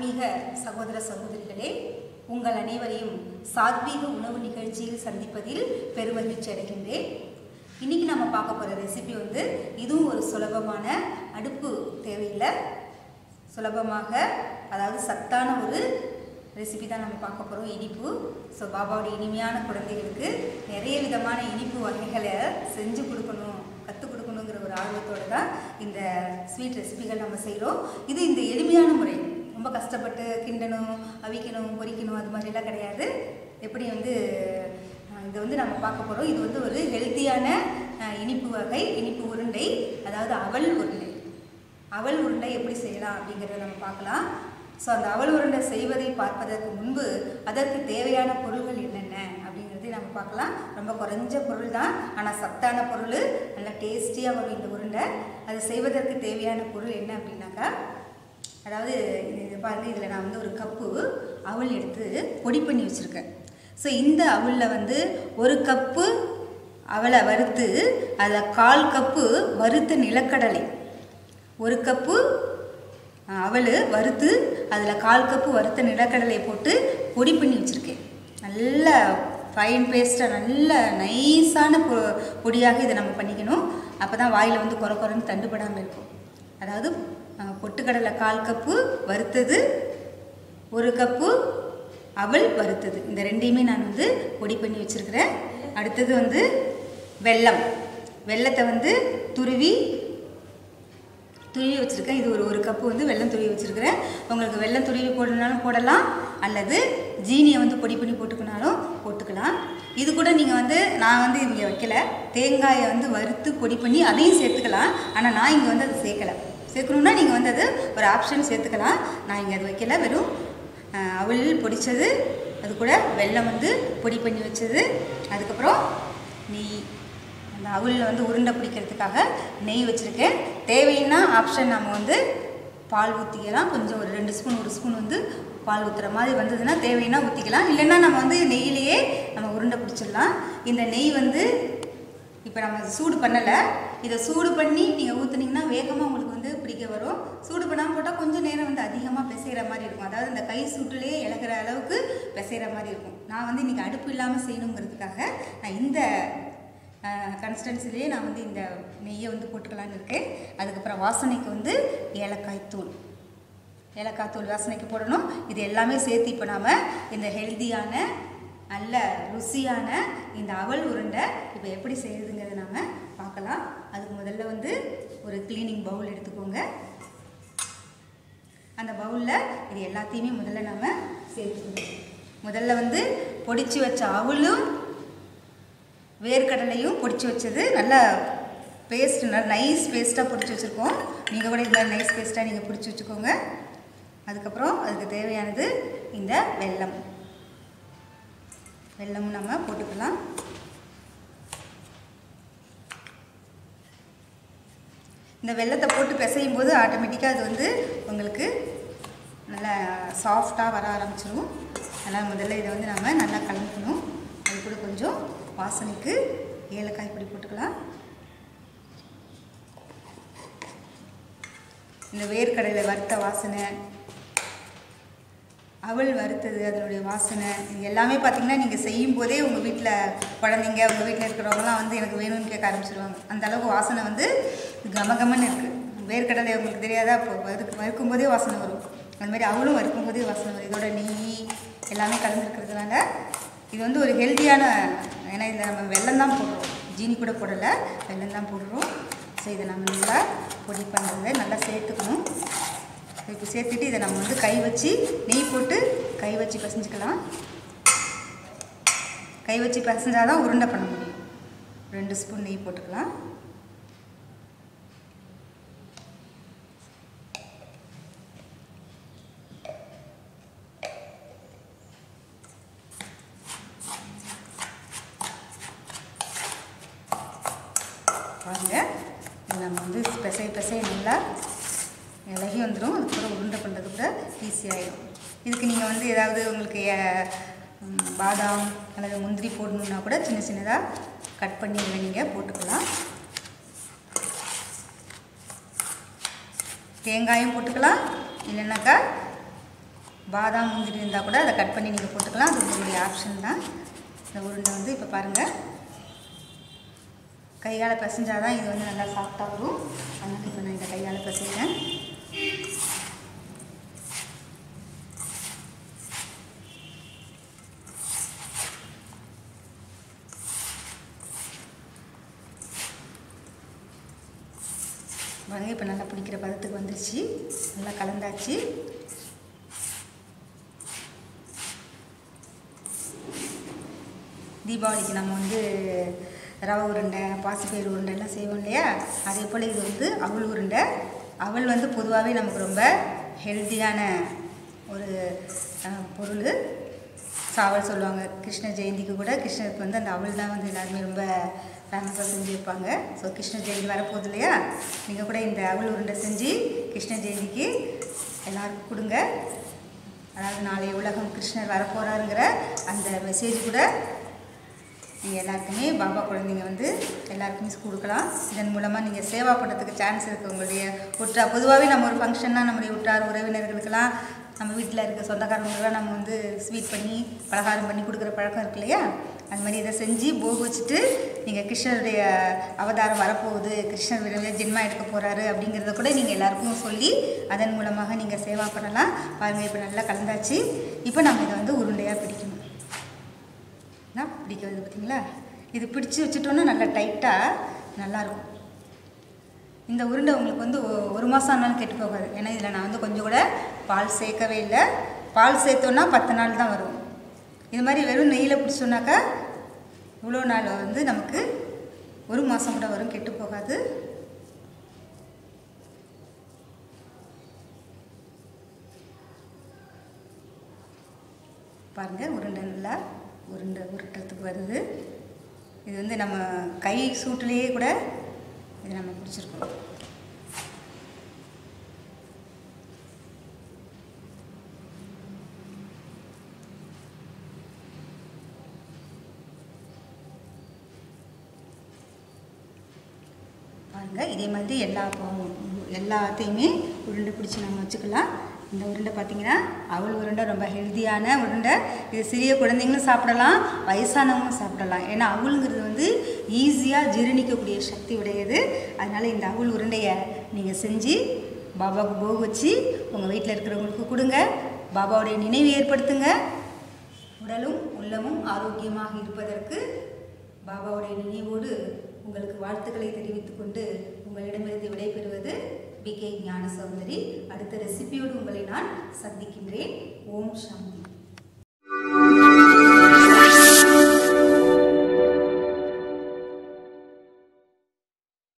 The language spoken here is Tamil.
ஆன்மீக சகோதர சகோதரிகளே உங்கள் அனைவரையும் சாத்வீக உணவு நிகழ்ச்சியில் சந்திப்பதில் பெருமகிழ்ச்சி அடைகின்றேன் இன்னைக்கு நம்ம பார்க்க போகிற ரெசிபி வந்து இதுவும் ஒரு சுலபமான அடுப்பு தேவையில்லை சுலபமாக அதாவது சத்தான ஒரு ரெசிபி தான் நம்ம பார்க்க போகிறோம் இனிப்பு ஸோ பாபாவுடைய இனிமையான குழந்தைகளுக்கு நிறைய விதமான இனிப்பு வகைகளை செஞ்சு கொடுக்கணும் கற்றுக் கொடுக்கணுங்கிற ஒரு ஆர்வத்தோடு தான் இந்த ஸ்வீட் ரெசிபிகள் நம்ம செய்கிறோம் இது இந்த எளிமையான முறை ரொம்ப கஷ்டப்பட்டு கிண்டணும் அவிக்கணும் பொரிக்கணும் அது மாதிரிலாம் கிடையாது எப்படி வந்து அஹ், இது வந்து நம்ம பார்க்க போகிறோம் இது வந்து ஒரு ஹெல்த்தியான அஹ், இனிப்பு வகை இனிப்பு உருண்டை அதாவது அவல் உருண்டை அவல் உருண்டை எப்படி செய்யலாம் அப்படிங்கிறத நம்ம பார்க்கலாம் ஸோ அந்த அவல் உருண்டை செய்வதை பார்ப்பதற்கு முன்பு அதற்கு தேவையான பொருள்கள் என்னென்ன அப்படிங்கிறதை நம்ம பார்க்கலாம் ரொம்ப குறைஞ்ச பொருள் தான் ஆனால் சத்தான பொருள் நல்லா டேஸ்டியாக வரும் இந்த உருண்டை அது செய்வதற்கு தேவையான பொருள் என்ன அப்படின்னாக்கா அதாவது இது இது பாருங்க இதில் நான் வந்து ஒரு கப்பு அவல் எடுத்து பொடி பண்ணி வச்சுருக்கேன் ஸோ இந்த அவலில் வந்து ஒரு கப்பு அவலை வறுத்து அதில் கால் கப்பு வறுத்த நிலக்கடலை ஒரு கப்பு அவல் வறுத்து அதில் கால் கப்பு வறுத்த நிலக்கடலை போட்டு பொடி பண்ணி வச்சுருக்கேன் நல்ல ஃபைன் பேஸ்ட்டாக நல்ல நைஸான பொ பொடியாக இதை நம்ம பண்ணிக்கணும் அப்போ தான் வாயில் வந்து குறை குறைன்னு தண்டுபடாமல் இருக்கும் அதாவது அஹ், பொட்டுக்கடலை கால் கப்பு வறுத்தது ஒரு கப்பு அவல் வறுத்தது இந்த ரெண்டையுமே நான் வந்து பொடி பண்ணி வச்சுருக்கிறேன் அடுத்தது வந்து வெல்லம் வெல்லத்தை வந்து துருவி துருவி வச்சுருக்கேன் இது ஒரு ஒரு கப்பு வந்து வெல்லம் துருவி வச்சுருக்கிறேன் உங்களுக்கு வெல்லம் துருவி போடணுனாலும் போடலாம் அல்லது ஜீனியை வந்து பொடி பண்ணி போட்டுக்கினாலும் போட்டுக்கலாம் இது கூட நீங்கள் வந்து நான் வந்து இங்கே வைக்கல தேங்காயை வந்து வறுத்து பொடி பண்ணி அதையும் சேர்த்துக்கலாம் ஆனால் நான் இங்கே வந்து அதை சேர்க்கலை சேர்க்கணுன்னா நீங்கள் வந்து அது ஒரு ஆப்ஷன் சேர்த்துக்கலாம் நான் இங்கே அது வைக்கல வெறும் அஹ், அவல் பொடிச்சது அது கூட வெல்லம் வந்து பொடி பண்ணி வச்சது அதுக்கப்புறம் நெய் அந்த அவலில் வந்து உருண்டை பிடிக்கிறதுக்காக நெய் வச்சுருக்கேன் தேவைன்னா ஆப்ஷன் நம்ம வந்து பால் ஊற்றிக்கலாம் கொஞ்சம் ஒரு ரெண்டு ஸ்பூன் ஒரு ஸ்பூன் வந்து பால் ஊற்றுற மாதிரி வந்ததுன்னா தேவைன்னா ஊற்றிக்கலாம் இல்லைன்னா நம்ம வந்து நெய்யிலேயே நம்ம உருண்டை பிடிச்சிடலாம் இந்த நெய் வந்து இப்போ நம்ம சூடு பண்ணலை இதை சூடு பண்ணி நீங்கள் ஊற்றுனீங்கன்னா வேகமாக உங்களுக்கு வந்து பிடிக்க வரும் சூடு பண்ணாமல் போட்டால் கொஞ்சம் நேரம் வந்து அதிகமாக பிசைகிற மாதிரி இருக்கும் அதாவது இந்த கை சூட்டுலேயே இழக்கிற அளவுக்கு பிசைகிற மாதிரி இருக்கும் நான் வந்து இன்றைக்கி அடுப்பு இல்லாமல் செய்யணுங்கிறதுக்காக நான் இந்த கன்சிஸ்டன்சிலேயே நான் வந்து இந்த நெய்யை வந்து போட்டுக்கலான்னு இருக்கேன் அதுக்கப்புறம் வாசனைக்கு வந்து ஏலக்காய் தூள் ஏலக்காய் தூள் வாசனைக்கு போடணும் இது எல்லாமே சேர்த்து இப்போ நாம் இந்த ஹெல்தியான நல்ல ருசியான இந்த அவல் உருண்டை இப்போ எப்படி செய்யுதுங்கிறத நாம் பார்க்கலாம் அதுக்கு முதல்ல வந்து ஒரு க்ளீனிங் பவுல் எடுத்துக்கோங்க அந்த பவுலில் இது எல்லாத்தையுமே முதல்ல நாம் சேர்த்துக்கணும் முதல்ல வந்து பொடிச்சு வச்ச அவலும் வேர்க்கடலையும் பொடிச்சு வச்சது நல்லா பேஸ்ட் நல்லா நைஸ் பேஸ்ட்டாக பொடிச்சு வச்சுருக்கோம் நீங்கள் கூட இதில் நைஸ் பேஸ்ட்டாக நீங்கள் பிடிச்சி வச்சுக்கோங்க அதுக்கப்புறம் அதுக்கு தேவையானது இந்த வெல்லம் வெல்லமும் நம்ம போட்டுக்கலாம் இந்த வெல்லத்தை போட்டு பிசையும் போது ஆட்டோமேட்டிக்காக அது வந்து உங்களுக்கு நல்லா சாஃப்டாக வர ஆரம்பிச்சிடும் அதனால் முதல்ல இதை வந்து நம்ம நல்லா கலந்துக்கணும் அது கூட கொஞ்சம் வாசனைக்கு ஏலக்காய் பொடி போட்டுக்கலாம் இந்த வேர்க்கடலை வறுத்த வாசனை அவல் வறுத்தது அதனுடைய வாசனை இது எல்லாமே பார்த்தீங்கன்னா நீங்கள் செய்யும் போதே உங்கள் வீட்டில் குழந்தைங்க உங்கள் வீட்டில் இருக்கிறவங்களாம் வந்து எனக்கு வேணும்னு கேட்க ஆரம்பிச்சிருவாங்க அந்த அளவுக்கு வாசனை வந்து கமகமன்னு இருக்குது வேர்க்கடலை உங்களுக்கு தெரியாதா இப்போ வறுக்கு வறுக்கும் போதே வாசனை வரும் அது மாதிரி அவளும் வறுக்கும் போதே வாசனை வரும் இதோட நெய் எல்லாமே கலந்துருக்கிறதுனால இது வந்து ஒரு ஹெல்த்தியான ஏன்னா இதில் நம்ம வெல்லம் தான் போடுறோம் ஜீனி கூட போடலை வெல்லம் தான் போடுறோம் ஸோ இதை நம்ம நல்லா பொடி பண்ணுறதை நல்லா சேர்த்துக்கணும் இப்போ சேர்த்துட்டு இதை நம்ம வந்து கை வச்சு நெய் போட்டு கை வச்சு பிசைஞ்சுக்கலாம் கை வச்சு பிசைஞ்சால் தான் உருண்டை பண்ண முடியும் ரெண்டு ஸ்பூன் நெய் போட்டுக்கலாம் பாருங்க இது நம்ம வந்து பிசை பிசை நல்லா இலகி வந்துடும் அதுக்கப்புறம் உருண்டை பண்ணுறது கூட ஈஸியாகிடும் இதுக்கு நீங்கள் வந்து ஏதாவது உங்களுக்கு அஹ், ம், பாதாம் அல்லது முந்திரி போடணுன்னா கூட சின்ன சின்னதாக கட் பண்ணி இதில் நீங்கள் போட்டுக்கலாம் தேங்காயும் போட்டுக்கலாம் இல்லைன்னாக்கா பாதாம் முந்திரி இருந்தால் கூட அதை கட் பண்ணி நீங்கள் போட்டுக்கலாம் அது உங்களுடைய ஆப்ஷன் தான் இந்த உருண்டை வந்து இப்போ பாருங்கள் கையால் பிசைஞ்சால் தான் இது வந்து நல்லா சாஃப்டாக வரும் அதனால் இப்போ நான் இந்த கையால் பிசைகிறேன் பாருங்க இப்போ நல்லா பிடிக்கிற பதத்துக்கு வந்துருச்சு நல்லா கலந்தாச்சு தீபாவளிக்கு நம்ம வந்து ரவை உருண்டை பாசிப்பயிறு உருண்டை எல்லாம் செய்வோம் இல்லையா அதே போல் இது வந்து அவல் உருண்டை அவல் வந்து பொதுவாகவே நமக்கு ரொம்ப ஹெல்த்தியான ஒரு அஹ், பொருள் சாவல் சொல்லுவாங்க கிருஷ்ண ஜெயந்திக்கு கூட கிருஷ்ணருக்கு வந்து அந்த அவல் தான் வந்து எல்லாருமே ரொம்ப ஃபேமஸாக செஞ்சு வைப்பாங்க ஸோ கிருஷ்ண ஜெயந்தி வரப்போகுது இல்லையா நீங்கள் கூட இந்த அவல் உருண்டை செஞ்சு கிருஷ்ண ஜெயந்திக்கு எல்லாருக்கும் கொடுங்க அதாவது நாளைய உலகம் கிருஷ்ணர் வரப்போகிறாருங்கிற அந்த மெசேஜ் கூட நீங்கள் எல்லாருக்குமே பாபா குழந்தைங்க வந்து எல்லாருக்குமே கொடுக்கலாம் இதன் மூலமாக நீங்கள் சேவா பண்ணுறதுக்கு சான்ஸ் இருக்குது உங்களுடைய உற்றார் பொதுவாகவே நம்ம ஒரு ஃபங்க்ஷன்னா நம்முடைய உற்றார் உறவினர்களுக்கெல்லாம் நம்ம வீட்டில் இருக்க சொந்தக்காரங்களுக்கெல்லாம் நம்ம வந்து ஸ்வீட் பண்ணி பலகாரம் பண்ணி கொடுக்குற பழக்கம் இருக்கு இல்லையா அது மாதிரி இதை செஞ்சு போக வச்சுட்டு நீங்கள் கிருஷ்ணருடைய அவதாரம் வரப்போகுது கிருஷ்ணர் விரைவில் ஜென்மா எடுக்க போகிறாரு அப்படிங்கிறத கூட நீங்கள் எல்லாருக்கும் சொல்லி அதன் மூலமாக நீங்கள் சேவா பண்ணலாம் பாருங்கள் இப்போ நல்லா கலந்தாச்சு இப்போ நம்ம இதை வந்து உருண்டையாக பிடிக்கணும் என்ன பிடிக்க வருது பார்த்தீங்களா இது பிடிச்சு வச்சுட்டோன்னா நல்லா டைட்டாக நல்லாயிருக்கும் இந்த உருண்டை உங்களுக்கு வந்து ஒ- ஒரு மாதம் ஆனாலும் கெட்டு போகாது ஏன்னா இதில் நான் வந்து கொஞ்சம் கூட பால் சேர்க்கவே இல்லை பால் சேர்த்தோன்னா பத்து நாள் தான் வரும் இது மாதிரி வெறும் நெய்யில் பிடிச்சோன்னாக்கா இவ்வளோ நாள் வந்து நமக்கு ஒரு மாதம் கூட வரும் கெட்டு போகாது பாருங்கள் உருண்டை நல்லா உருண்டை உருட்டுறதுக்கு வருது இது வந்து நம்ம கை சூட்டுலேயே கூட இது நம்ம பிடிச்சிருக்கோம் பாருங்கள் இதே மாதிரி எல்லா ப- எல்லாத்தையுமே உருண்டை பிடிச்சி நம்ம வச்சுக்கலாம் இந்த உருண்டை பார்த்தீங்கன்னா அவல் உருண்டை ரொம்ப ஹெல்த்தியான உருண்டை இது சிறிய குழந்தைங்களும் சாப்பிடலாம் வயசானவங்களும் சாப்பிடலாம் ஏன்னா அவலுங்கிறது வந்து ஈஸியாக ஜீரணிக்கக்கூடிய சக்தி உடையது அதனால் இந்த அவல் உருண்டையை நீங்கள் செஞ்சு பாபாவுக்கு போக வச்சு உங்கள் வீட்டில் இருக்கிறவங்களுக்கு கொடுங்க பாபாவுடைய நினைவு ஏற்படுத்துங்க உடலும் உள்ளமும் ஆரோக்கியமாக இருப்பதற்கு பாபாவுடைய நினைவோடு உங்களுக்கு வாழ்த்துக்களை தெரிவித்துக் கொண்டு உங்களிடமிருந்து விடைபெறுவது பி கே ஞான சௌந்தரி அடுத்த ரெசிபியோடு உங்களை நான் சந்திக்கின்றேன் ஓம் சாந்தி